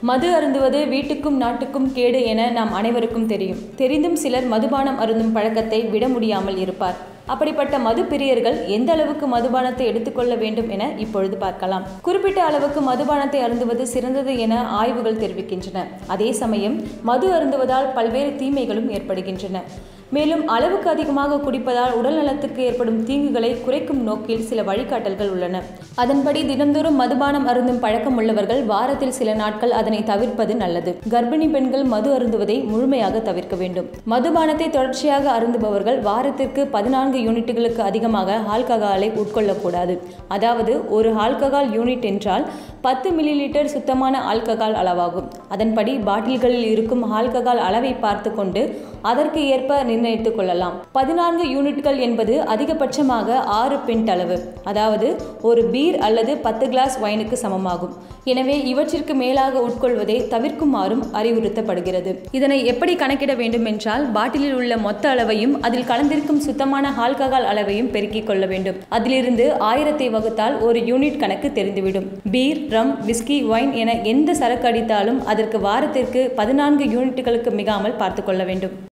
மது அருந்துவது வீட்டுக்கும் நாட்டுக்கும் கேடு என நாம் அனைவருக்கும் தெரியும் தெரிந்தும் சிலர் மதுபானம் அருந்தும் பழக்கத்தை விட முடியாமல் இருப்பார் அப்படிப்பட்ட மது பிரியர்கள் எந்த அளவுக்கு மதுபானத்தை எடுத்துக்கொள்ள வேண்டும் என இப்பொழுது பார்க்கலாம் குறிப்பிட்ட அளவுக்கு மதுபானத்தை அருந்துவது சிறந்தது என ஆய்வுகள் தெரிவிக்கின்றன அதே சமயம் மது அருந்துவதால் பல்வேறு தீமைகளும் ஏற்படுகின்றன மேலும் அளவுக்கு அதிகமாக குடிப்பதால் உடல் நலத்துக்கு ஏற்படும் தீங்குகளை குறைக்கும் நோக்கில் சில வழிகாட்டல்கள் உள்ளன அதன்படி தினந்தோறும் மதுபானம் அருந்தும் பழக்கம் உள்ளவர்கள் வாரத்தில் சில நாட்கள் அதனை தவிர்ப்பது நல்லது கர்ப்பிணி பெண்கள் மது அருந்துவதை முழுமையாக தவிர்க்க வேண்டும் மதுபானத்தை தொடர்ச்சியாக அருந்துபவர்கள் வாரத்திற்கு பதினான்கு யூனிட்டுகளுக்கு அதிகமாக ஆல்கஹாலை உட்கொள்ளக்கூடாது அதாவது ஒரு ஆல்கஹால் யூனிட் என்றால் பத்து மில்லி லிட்டர் சுத்தமான ஆல்கஹால் அளவாகும் அதன்படி பாட்டில்களில் இருக்கும் ஆல்கஹால் அளவை பார்த்து கொண்டு அதற்கு ஏற்ப நிர்ணயித்துக் கொள்ளலாம் பதினான்கு யூனிட்கள் என்பது அதிகபட்சமாக ஆறு பிண்ட் அளவு அதாவது ஒரு பீர் அல்லது பத்து கிளாஸ் வைனுக்கு சமமாகும் எனவே இவற்றிற்கு மேலாக உட்கொள்வதை தவிர்க்குமாறும் அறிவுறுத்தப்படுகிறது இதனை எப்படி கணக்கிட வேண்டும் என்றால் பாட்டிலில் உள்ள மொத்த அளவையும் அதில் கலந்திருக்கும் சுத்தமான ஆல்கஹால் அளவையும் பெருக்கிக் கொள்ள வேண்டும் அதிலிருந்து ஆயிரத்தை வகுத்தால் ஒரு யூனிட் கணக்கு தெரிந்துவிடும் பீர் ரம் விஸ்கி ஒயின் என எந்த சரக்கு அடித்தாலும் அதற்கு வாரத்திற்கு பதினான்கு யூனிட்டுகளுக்கு மிகாமல் பார்த்து கொள்ள வேண்டும்